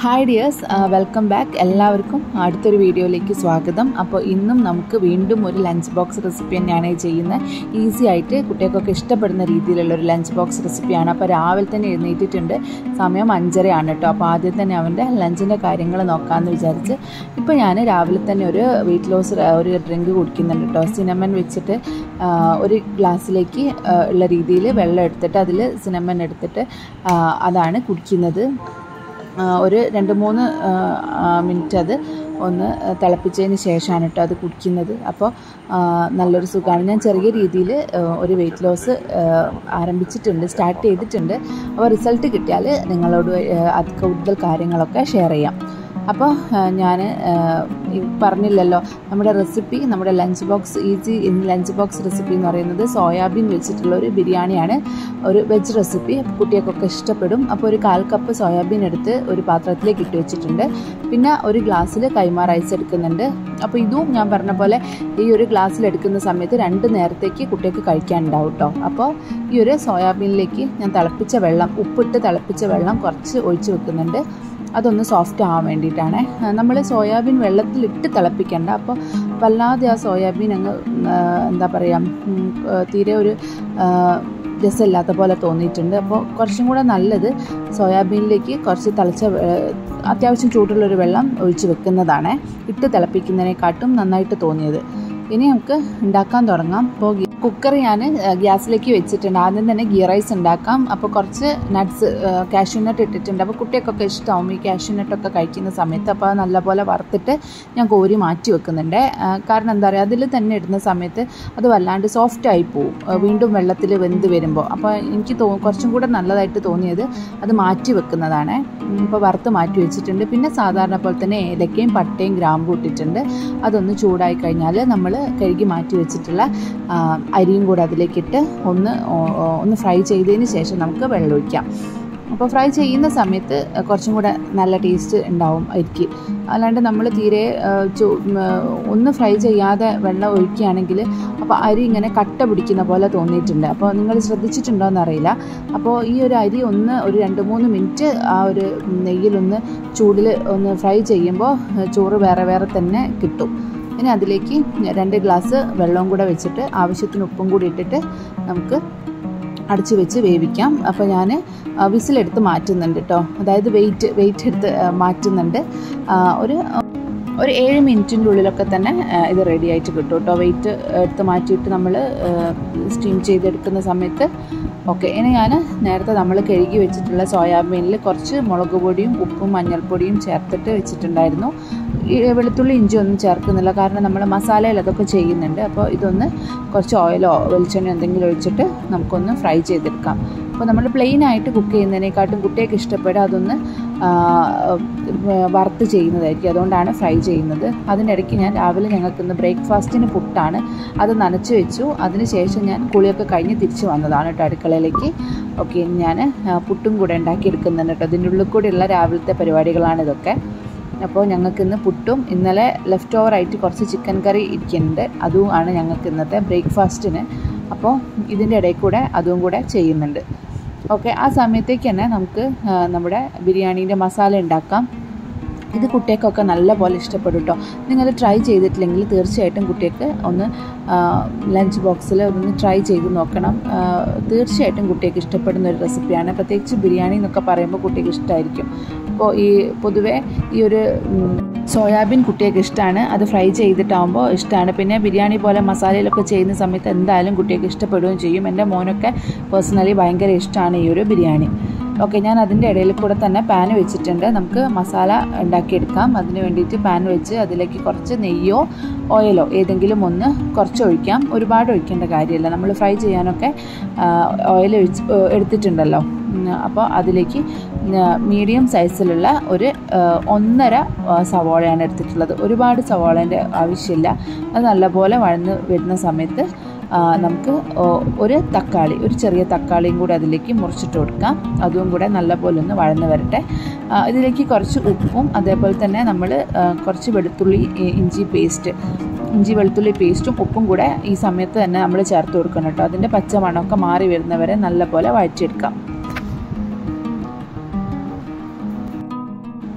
hi dears welcome back എല്ലാവർക്കും അടുത്തൊരു വീഡിയോയിലേക്ക് സ്വാഗതം അപ്പോൾ ഇന്നും നമുക്ക് വീണ്ടും ഒരു ലഞ്ച് ബോക്സ് റെസിപ്പി തന്നെയാണ് ചെയ്യുന്നത് ഈസി ആയിട്ട് കുട്ടികൾക്കൊക്കെ ഇഷ്ടപ്പെടുന്ന രീതിയിലുള്ള ഒരു ലഞ്ച് ബോക്സ് റെസിപ്പിയാണ് അപ്പോൾ രാവിലെ തന്നെ എഴുന്നേറ്റിട്ടുണ്ട് സമയം അഞ്ചരയാണ് കേട്ടോ അപ്പോൾ ആദ്യം തന്നെ അവൻ്റെ ലഞ്ചിൻ്റെ കാര്യങ്ങൾ നോക്കാമെന്ന് വിചാരിച്ച് ഇപ്പോൾ ഞാൻ രാവിലെ തന്നെ ഒരു വെയിറ്റ് ലോസ് ഒരു ഡ്രിങ്ക് കുടിക്കുന്നുണ്ട് കേട്ടോ സിനമൻ വെച്ചിട്ട് ആ, ഒരു ഗ്ലാസ്സിലേക്ക് ആ, ഉള്ള രീതിയിൽ വെള്ളം എടുത്തിട്ട് അതിൽ സിനമൻ എടുത്തിട്ട് ആ, അതാണ് കുടിക്കുന്നത് ആ, ഒരു രണ്ട് മൂന്ന് മിനിറ്റ് അത് ഒന്ന് തിളപ്പിച്ചതിന് ശേഷമാണ് കേട്ടോ അത് കുടിക്കുന്നത് അപ്പോൾ ആ, നല്ലൊരു സുഖമാണ് ഞാൻ ചെറിയ രീതിയിൽ ഒരു വെയിറ്റ് ലോസ് ആരംഭിച്ചിട്ടുണ്ട് സ്റ്റാർട്ട് ചെയ്തിട്ടുണ്ട് അപ്പോൾ റിസൾട്ട് കിട്ടിയാൽ നിങ്ങളോട് ആ, അത് കൂടുതൽ കാര്യങ്ങളൊക്കെ ഷെയർ ചെയ്യാം അപ്പോൾ ഞാൻ പറഞ്ഞില്ലല്ലോ നമ്മുടെ റെസിപ്പി നമ്മുടെ lunch box easy in lunch box recipe എന്ന് പറയുന്നത് സോയാബീൻ വെച്ചിട്ടുള്ള ഒരു ബിരിയാണിയാണ് ഒരു വെജ് റെസിപ്പി കുട്ടികൾക്കൊക്കെ ഇഷ്ടപ്പെടും അപ്പോൾ ഒരു കാൽ കപ്പ് സോയാബീൻ എടുത്ത് ഒരു പാത്രത്തിലേക്ക് ഇട്ട് വെച്ചിട്ടുണ്ട് പിന്നെ ഒരു ഗ്ലാസ്സിൽ കൈമ റൈസ് എടുക്കുന്നുണ്ട് അപ്പോൾ ഇതും ഞാൻ പറഞ്ഞ പോലെ ഈ ഒരു ഗ്ലാസ്സിൽ എടുക്കുന്ന സമയത്ത് രണ്ട് നേരത്തേക്ക് കുട്ടികൾക്ക് കഴിക്കാനുണ്ടാവും കേട്ടോ അപ്പോൾ ഈ ഒരു സോയാബീനിലേക്ക് ഞാൻ തിളപ്പിച്ച വെള്ളം ഉപ്പിട്ട് തിളപ്പിച്ച വെള്ളം കുറച്ച് ഒഴിച്ച് വെക്കുന്നുണ്ട് അതൊന്ന് സോഫ്റ്റ് ആവാൻ വേണ്ടിയിട്ടാണ് നമ്മൾ സോയാബീൻ വെള്ളത്തിലിട്ട് തിളപ്പിക്കേണ്ട അപ്പോൾ വല്ലാതെ ആ സോയാബീൻ അങ്ങ് ആ, എന്താ പറയുക ഉം, ആ, തീരെ ഒരു ആ, രസമില്ലാത്ത പോലെ തോന്നിയിട്ടുണ്ട് അപ്പോൾ കുറച്ചും കൂടെ നല്ലത് സോയാബീനിലേക്ക് കുറച്ച് തിളച്ച വെ- അത്യാവശ്യം ചൂടുള്ളൊരു വെള്ളം ഒഴിച്ച് വെക്കുന്നതാണ് ഇട്ട് തിളപ്പിക്കുന്നതിനെക്കാട്ടും നന്നായിട്ട് തോന്നിയത് ഇനി നമുക്ക് ഉണ്ടാക്കാൻ തുടങ്ങാം അപ്പോൾ കുക്കർ ഞാൻ ഗ്യാസിലേക്ക് വെച്ചിട്ടുണ്ട് ആദ്യം തന്നെ ഗീ റൈസ് ഉണ്ടാക്കാം അപ്പോൾ കുറച്ച് നട്ട്സ് കാഷ്യൂ നട്ട് ഇട്ടിട്ടുണ്ട് അപ്പോൾ കുട്ടികൾക്കൊക്കെ ഇഷ്ടമാവും ഈ കാഷ്യൂ നട്ടൊക്കെ കഴിക്കുന്ന സമയത്ത് അപ്പോൾ അത് നല്ലപോലെ വറുത്തിട്ട് ഞാൻ കോരി മാറ്റി വെക്കുന്നുണ്ട് ആ, കാരണം എന്താ പറയുക അതിൽ തന്നെ ഇടുന്ന സമയത്ത് അത് വല്ലാണ്ട് സോഫ്റ്റ് ആയി പോവും ആ, വീണ്ടും വെള്ളത്തിൽ വെന്ത് വരുമ്പോൾ അപ്പോൾ എനിക്ക് തോ കുറച്ചും കൂടെ നല്ലതായിട്ട് തോന്നിയത് അത് മാറ്റി വെക്കുന്നതാണ് ഇപ്പോൾ വറുത്ത് മാറ്റി വെച്ചിട്ടുണ്ട് പിന്നെ സാധാരണ പോലെ തന്നെ ഏലക്കയും പട്ടയും ഗ്രാമ്പും ഇട്ടിട്ടുണ്ട് അതൊന്ന് ചൂടായി കഴിഞ്ഞാൽ നമ്മൾ കഴുകി മാറ്റി വെച്ചിട്ടുള്ള ആ, അരിയും കൂടെ അതിലേക്കിട്ട് ഒന്ന് ഓ- ഓ- ഒന്ന് ഫ്രൈ ചെയ്തതിന് ശേഷം നമുക്ക് വെള്ളം ഒഴിക്കാം അപ്പോൾ ഫ്രൈ ചെയ്യുന്ന സമയത്ത് കുറച്ചും കൂടെ നല്ല ടേസ്റ്റ് ഉണ്ടാവും അരിക്ക് അല്ലാണ്ട് നമ്മൾ തീരെ ആ, ചു- ഉം, ആ, ഒന്ന് ഫ്രൈ ചെയ്യാതെ വെള്ളം ഒഴിക്കുകയാണെങ്കിൽ അപ്പോൾ അരി ഇങ്ങനെ കട്ട പിടിക്കുന്ന പോലെ തോന്നിയിട്ടുണ്ട് അപ്പോൾ നിങ്ങൾ ശ്രദ്ധിച്ചിട്ടുണ്ടോ എന്നറിയില്ല അപ്പോൾ ഈ ഒരു അരി ഒന്ന് ഒരു രണ്ട് മൂന്ന് മിനിറ്റ് ആ ഒരു നെയ്യിലൊന്ന് ചൂടിൽ ഒന്ന് ഫ്രൈ ചെയ്യുമ്പോൾ ചോറ് വേറെ വേറെ തന്നെ കിട്ടും ഇനി അതിലേക്ക് രണ്ട് ഗ്ലാസ് വെള്ളവും കൂടെ വെച്ചിട്ട് ആവശ്യത്തിന് ഉപ്പും കൂടി ഇട്ടിട്ട് നമുക്ക് അടച്ച് വെച്ച് വേവിക്കാം അപ്പോൾ ഞാൻ വിസിലെടുത്ത് മാറ്റുന്നുണ്ട് കേട്ടോ അതായത് വെയിറ്റ് വെയിറ്റ് എടുത്ത് ആ, മാറ്റുന്നുണ്ട് ആ, ഒരു ഒരു ഏഴ് മിനിറ്റിൻ്റെ ഉള്ളിലൊക്കെ തന്നെ ആ, ഇത് റെഡി ആയിട്ട് കിട്ടും കേട്ടോ വെയിറ്റ് എടുത്ത് മാറ്റിയിട്ട് നമ്മൾ സ്റ്റീം ചെയ്തെടുക്കുന്ന സമയത്ത് ഓക്കെ ഇനി ഞാൻ നേരത്തെ നമ്മൾ കഴുകി വെച്ചിട്ടുള്ള സോയാബീനിൽ കുറച്ച് മുളക് പൊടിയും ഉപ്പും മഞ്ഞൾപ്പൊടിയും ചേർത്തിട്ട് വെച്ചിട്ടുണ്ടായിരുന്നു ഈ വെളുത്തുള്ളി ഇഞ്ചി ഒന്നും ചേർക്കുന്നില്ല കാരണം നമ്മൾ മസാലയിൽ അതൊക്കെ ചെയ്യുന്നുണ്ട് അപ്പോൾ ഇതൊന്ന് കുറച്ച് ഓയിലോ വെളിച്ചെണ്ണയോ എന്തെങ്കിലും ഒഴിച്ചിട്ട് നമുക്കൊന്ന് ഫ്രൈ ചെയ്തെടുക്കാം അപ്പോൾ നമ്മൾ പ്ലെയിൻ ആയിട്ട് കുക്ക് ചെയ്യുന്നതിനെക്കാട്ടും കുട്ടികൾക്ക് ഇഷ്ടപ്പെടുക അതൊന്ന് ആ, വറുത്ത് ചെയ്യുന്നതായിരിക്കും അതുകൊണ്ടാണ് ഫ്രൈ ചെയ്യുന്നത് അതിനിടയ്ക്ക് ഞാൻ രാവിലെ ഞങ്ങൾക്ക് ഇന്ന് ബ്രേക്ക്ഫാസ്റ്റിന് പുട്ടാണ് അത് നനച്ച് വെച്ചു അതിനുശേഷം ഞാൻ കുളിയൊക്കെ കഴിഞ്ഞ് തിരിച്ച് വന്നതാണ് കേട്ടോ അടുക്കളയിലേക്ക് ഓക്കെ ഞാൻ പുട്ടും കൂടെ ഉണ്ടാക്കിയെടുക്കുന്നുണ്ട് കേട്ടോ ഇതിൻ്റെ ഉള്ളിൽ കൂടെയുള്ള രാവിലത്തെ പരിപാടികളാണ് ഇതൊക്കെ അപ്പോൾ ഞങ്ങൾക്ക് ഇന്ന് പുട്ടും ഇന്നലെ ലെഫ്റ്റ് ഓവർ ആയിട്ട് കുറച്ച് ചിക്കൻ കറി ഇരിക്കുന്നുണ്ട് അതും ആണ് ഞങ്ങൾക്ക് ഇന്നത്തെ ബ്രേക്ക്ഫാസ്റ്റിന് അപ്പോൾ ഇതിൻ്റെ ഇടയിൽ കൂടെ അതും കൂടെ ചെയ്യുന്നുണ്ട് ഓക്കെ ആ സമയത്തേക്ക് തന്നെ നമുക്ക് ആ, നമ്മുടെ ബിരിയാണീൻ്റെ മസാല ഉണ്ടാക്കാം ഇത് കുട്ടികൾക്കൊക്കെ നല്ല പോലെ ഇഷ്ടപ്പെടും കേട്ടോ നിങ്ങൾ ട്രൈ ചെയ്തിട്ടില്ലെങ്കിൽ തീർച്ചയായിട്ടും കുട്ടികൾക്ക് ഒന്ന് ലഞ്ച് ബോക്സിൽ ഒന്ന് ട്രൈ ചെയ്ത് നോക്കണം ആ, തീർച്ചയായിട്ടും കുട്ടികൾക്ക് ഇഷ്ടപ്പെടുന്ന ഒരു റെസിപ്പിയാണ് പ്രത്യേകിച്ച് ബിരിയാണി എന്നൊക്കെ പറയുമ്പോൾ കുട്ടികൾക്ക് ഇഷ്ടമായിരിക്കും അപ്പോൾ ഈ പൊതുവേ ഈ ഒരു ഉം, സോയാബീൻ കുട്ടികൾക്ക് ഇഷ്ടമാണ് അത് ഫ്രൈ ചെയ്തിട്ടാകുമ്പോൾ ഇഷ്ടമാണ് പിന്നെ ബിരിയാണി പോലെ മസാലയിലൊക്കെ ചെയ്യുന്ന സമയത്ത് എന്തായാലും കുട്ടികൾക്ക് ഇഷ്ടപ്പെടുകയും ചെയ്യും എൻ്റെ മോനൊക്കെ പേഴ്സണലി ഭയങ്കര ഇഷ്ടമാണ് ഈ ഒരു ബിരിയാണി ഓക്കെ ഞാൻ അതിൻ്റെ ഇടയിൽ കൂടെ തന്നെ പാൻ വെച്ചിട്ടുണ്ട് നമുക്ക് മസാല ഉണ്ടാക്കിയെടുക്കാം അതിന് വേണ്ടിയിട്ട് പാൻ വെച്ച് അതിലേക്ക് കുറച്ച് നെയ്യോ ഓയിലോ ഏതെങ്കിലും ഒന്ന് കുറച്ച് ഒഴിക്കാം ഒരുപാട് ഒഴിക്കേണ്ട കാര്യമില്ല നമ്മൾ ഫ്രൈ ചെയ്യാനൊക്കെ ഓയിൽ ഒഴിച്ച് ഏഹ് എടുത്തിട്ടുണ്ടല്ലോ ഉം, അപ്പോൾ അതിലേക്ക് മീഡിയം സൈസിലുള്ള ഒരു ഏഹ്, ഒന്നര ഏഹ്, സവാളയാണ് എടുത്തിട്ടുള്ളത് ഒരുപാട് സവാളേൻ്റെ ആവശ്യമില്ല അത് നല്ലപോലെ വഴന്ന് വരുന്ന സമയത്ത് ആ, നമുക്ക് ഓ- ഒരു തക്കാളി ഒരു ചെറിയ തക്കാളിയും കൂടെ അതിലേക്ക് മുറിച്ചിട്ട് കൊടുക്കാം അതും കൂടെ നല്ലപോലെ ഒന്ന് വഴന്ന് വരട്ടെ ആ, ഇതിലേക്ക് കുറച്ച് ഉപ്പും അതേപോലെ തന്നെ നമ്മൾ കുറച്ച് വെളുത്തുള്ളി ഇ- ഇഞ്ചി പേസ്റ്റ് ഇഞ്ചി വെളുത്തുള്ളി പേസ്റ്റും ഉപ്പും കൂടെ ഈ സമയത്ത് തന്നെ നമ്മൾ ചേർത്ത് കൊടുക്കണം കേട്ടോ അതിൻ്റെ പച്ച മണമൊക്കെ മാറി വരുന്നവരെ നല്ലപോലെ വഴറ്റിയെടുക്കാം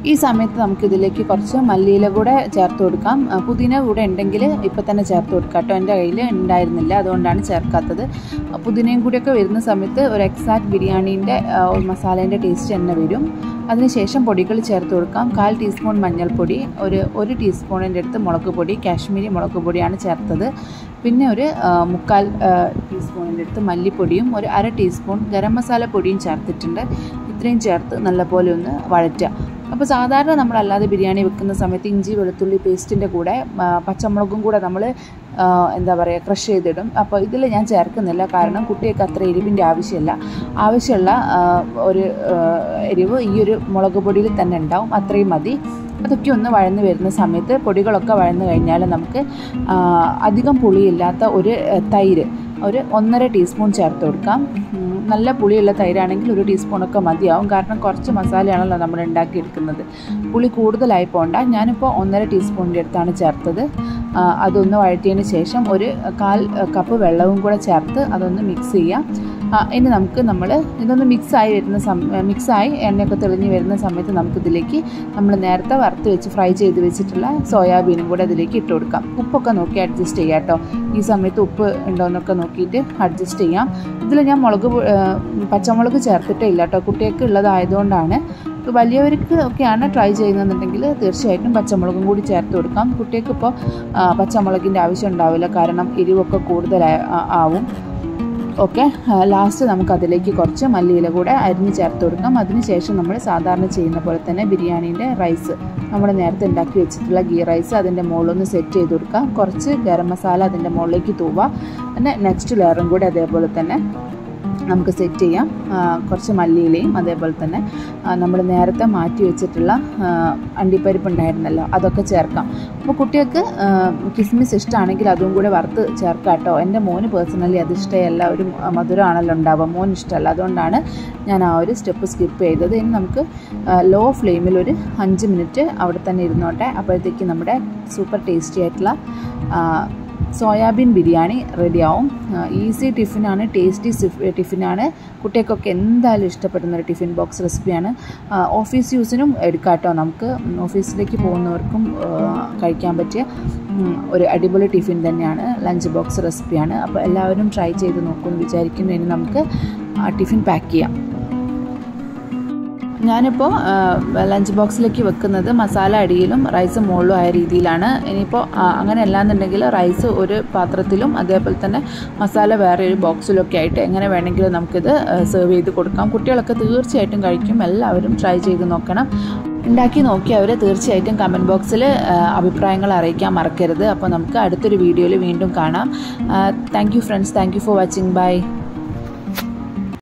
ഈ സമയത്ത് നമുക്കിതിലേക്ക് കുറച്ച് മല്ലിയില കൂടെ ചേർത്ത് കൊടുക്കാം ആ, പുതിന കൂടെ ഉണ്ടെങ്കിൽ ഇപ്പം തന്നെ ചേർത്ത് കൊടുക്കാം കേട്ടോ എൻ്റെ കയ്യിൽ ഉണ്ടായിരുന്നില്ല അതുകൊണ്ടാണ് ചേർക്കാത്തത് ആ, പുതിനയും കൂടിയൊക്കെ വരുന്ന സമയത്ത് ഒരു എക്സാക്ട് ബിരിയാണീൻ്റെ മസാലേൻ്റെ ടേസ്റ്റ് തന്നെ വരും അതിനുശേഷം പൊടികൾ ചേർത്ത് കൊടുക്കാം കാൽ ടീസ്പൂൺ മഞ്ഞൾപ്പൊടി ഒരു ഒരു ടീസ്പൂണിൻ്റെ അടുത്ത് മുളക് പൊടി കാശ്മീരി മുളക് പൊടിയാണ് ചേർത്തത് പിന്നെ ഒരു ആ, മുക്കാൽ ആ, ടീസ്പൂണിൻ്റെ അടുത്ത് മല്ലിപ്പൊടിയും ഒരു അര ടീസ്പൂൺ ഗരം മസാല പൊടിയും ചേർത്തിട്ടുണ്ട് ഇത്രയും ചേർത്ത് നല്ലപോലെ ഒന്ന് വഴറ്റുക അപ്പോൾ സാധാരണ നമ്മളല്ലാതെ ബിരിയാണി വെക്കുന്ന സമയത്ത് ഇഞ്ചി വെളുത്തുള്ളി പേസ്റ്റിൻ്റെ കൂടെ ആ, പച്ചമുളകും കൂടെ നമ്മൾ എന്താ പറയുക ക്രഷ് ചെയ്തിടും അപ്പോൾ ഇതിൽ ഞാൻ ചേർക്കുന്നില്ല കാരണം കുട്ടികൾക്ക് അത്ര എരിവിൻ്റെ ആവശ്യമില്ല ആവശ്യമുള്ള ആ, ഒരു ആ, എരിവ് ഈ ഒരു മുളക് പൊടിയിൽ തന്നെ ഉണ്ടാവും അത്രയും മതി അതൊക്കെ ഒന്ന് വഴന്ന് വരുന്ന സമയത്ത് പൊടികളൊക്കെ വഴന്ന് കഴിഞ്ഞാൽ നമുക്ക് ആ, അധികം പുളിയില്ലാത്ത ഒരു ആ, തൈര് ഒരു ഒന്നര ടീസ്പൂൺ ചേർത്ത് കൊടുക്കാം ഉം, നല്ല പുളിയുള്ള തൈരാണെങ്കിൽ ഒരു ടീസ്പൂണൊക്കെ മതിയാവും കാരണം കുറച്ച് മസാലയാണല്ലോ നമ്മൾ ഉണ്ടാക്കിയെടുക്കുന്നത് പുളി കൂടുതലായി പോണ്ട ഞാനിപ്പോൾ ഒന്നര ടീസ്പൂണിൻ്റെ അടുത്താണ് ചേർത്തത് ആ, അതൊന്ന് വഴറ്റിയതിന് ശേഷം ഒരു കാൽ കപ്പ് വെള്ളവും കൂടെ ചേർത്ത് അതൊന്ന് മിക്സ് ചെയ്യാം ആ, ഇനി നമുക്ക് നമ്മൾ ഇതൊന്ന് മിക്സായി വരുന്ന സം മിക്സായി എണ്ണയൊക്കെ തെളിഞ്ഞ് വരുന്ന സമയത്ത് നമുക്കിതിലേക്ക് നമ്മൾ നേരത്തെ വറുത്ത് വെച്ച് ഫ്രൈ ചെയ്ത് വെച്ചിട്ടുള്ള സോയാബീനും കൂടെ അതിലേക്ക് ഇട്ട് കൊടുക്കാം ഉപ്പൊക്കെ നോക്കി അഡ്ജസ്റ്റ് ചെയ്യാം കേട്ടോ ഈ സമയത്ത് ഉപ്പ് ഉണ്ടോയെന്നൊക്കെ നോക്കിയിട്ട് അഡ്ജസ്റ്റ് ചെയ്യാം ഇതിൽ ഞാൻ മുളക് പൊ- ആ, പച്ചമുളക് ചേർത്തിട്ടേ ഇല്ല കേട്ടോ കുട്ടികൾക്ക് ഉള്ളതായതുകൊണ്ടാണ് ഇപ്പോൾ വലിയവർക്ക് ഒക്കെയാണ് ട്രൈ ചെയ്യുന്നതെന്നുണ്ടെങ്കിൽ തീർച്ചയായിട്ടും പച്ചമുളകും കൂടി ചേർത്ത് കൊടുക്കാം കുട്ടികൾക്ക് ഇപ്പോൾ പച്ചമുളകിൻ്റെ ആവശ്യം ഉണ്ടാവില്ല കാരണം എരിവൊക്കെ കൂടുതലായി ആ- ആവും ഓക്കെ ലാസ്റ്റ് നമുക്ക് അതിലേക്ക് കുറച്ച് മല്ലിയില കൂടെ അരിഞ്ഞ് ചേർത്ത് കൊടുക്കാം അതിനുശേഷം നമ്മൾ സാധാരണ ചെയ്യുന്ന പോലെ തന്നെ ബിരിയാണീൻ്റെ റൈസ് നമ്മൾ നേരത്തെ ഉണ്ടാക്കി വെച്ചിട്ടുള്ള ഗീ റൈസ് അതിൻ്റെ മുകളിലൊന്ന് സെറ്റ് ചെയ്ത് കൊടുക്കാം കുറച്ച് ഗരം മസാല അതിൻ്റെ മുകളിലേക്ക് തൂവാം പിന്നെ നെക്സ്റ്റ് ലെയറും കൂടെ അതേപോലെ തന്നെ നമുക്ക് സെറ്റ് ചെയ്യാം ആ, കുറച്ച് മല്ലിയിലയും അതേപോലെ തന്നെ നമ്മൾ നേരത്തെ മാറ്റി വെച്ചിട്ടുള്ള ആ, അണ്ടിപ്പരിപ്പ് ഉണ്ടായിരുന്നല്ലോ അതൊക്കെ ചേർക്കാം അപ്പോൾ കുട്ടികൾക്ക് ആ, കിസ്മിസ് ഇഷ്ടമാണെങ്കിൽ അതും കൂടെ വറുത്ത് ചേർക്കാം കേട്ടോ എൻ്റെ മോന് പേഴ്സണലി അത് ഇഷ്ടമല്ല ഒരു മധുരമാണല്ലോ ഉണ്ടാവുക മോന് ഇഷ്ടമല്ല അതുകൊണ്ടാണ് ഞാൻ ആ ഒരു സ്റ്റെപ്പ് സ്കിപ്പ് ചെയ്തത് ഇനി നമുക്ക് ലോ ഫ്ലെയിമിൽ ഒരു അഞ്ച് മിനിറ്റ് അവിടെ തന്നെ ഇരുന്നോട്ടെ അപ്പോഴത്തേക്ക് നമ്മുടെ സൂപ്പർ ടേസ്റ്റി ആയിട്ടുള്ള ആ, സോയാബീൻ ബിരിയാണി റെഡിയാവും ഈസി ടിഫിനാണ് ടേസ്റ്റി ടിഫിനാണ് കുട്ടികൾക്കൊക്കെ എന്തായാലും ഇഷ്ടപ്പെടുന്ന ഒരു ടിഫിൻ ബോക്സ് റെസിപ്പിയാണ് ആ, ഓഫീസ് യൂസിനും എടുക്കാം കേട്ടോ നമുക്ക് ഓഫീസിലേക്ക് പോകുന്നവർക്കും ആ, കഴിക്കാൻ പറ്റിയ ഉം, ഒരു അടിപൊളി ടിഫിൻ തന്നെയാണ് ലഞ്ച് ബോക്സ് റെസിപ്പിയാണ് അപ്പോൾ എല്ലാവരും ട്രൈ ചെയ്ത് നോക്കുമെന്ന് വിചാരിക്കുന്നു ഇനി നമുക്ക് ആ ടിഫിൻ പാക്ക് ചെയ്യാം ഞാനിപ്പോൾ ലഞ്ച് ബോക്സിലേക്ക് വെക്കുന്നത് മസാല അടിയിലും റൈസ് മുകളിലും ആയ രീതിയിലാണ് ഇനിയിപ്പോൾ അങ്ങനെ അല്ലാന്നുണ്ടെങ്കിൽ റൈസ് ഒരു പാത്രത്തിലും അതേപോലെ തന്നെ മസാല വേറെ ഒരു ബോക്സിലൊക്കെ ആയിട്ട് എങ്ങനെ വേണമെങ്കിലും നമുക്കിത് സെർവ് ചെയ്ത് കൊടുക്കാം കുട്ടികളൊക്കെ തീർച്ചയായിട്ടും കഴിക്കും എല്ലാവരും ട്രൈ ചെയ്ത് നോക്കണം ഉണ്ടാക്കി നോക്കിയവർ തീർച്ചയായിട്ടും കമൻറ്റ് ബോക്സിൽ അഭിപ്രായങ്ങൾ അറിയിക്കാൻ മറക്കരുത് അപ്പോൾ നമുക്ക് അടുത്തൊരു വീഡിയോയിൽ വീണ്ടും കാണാം thank you friends thank you for watching by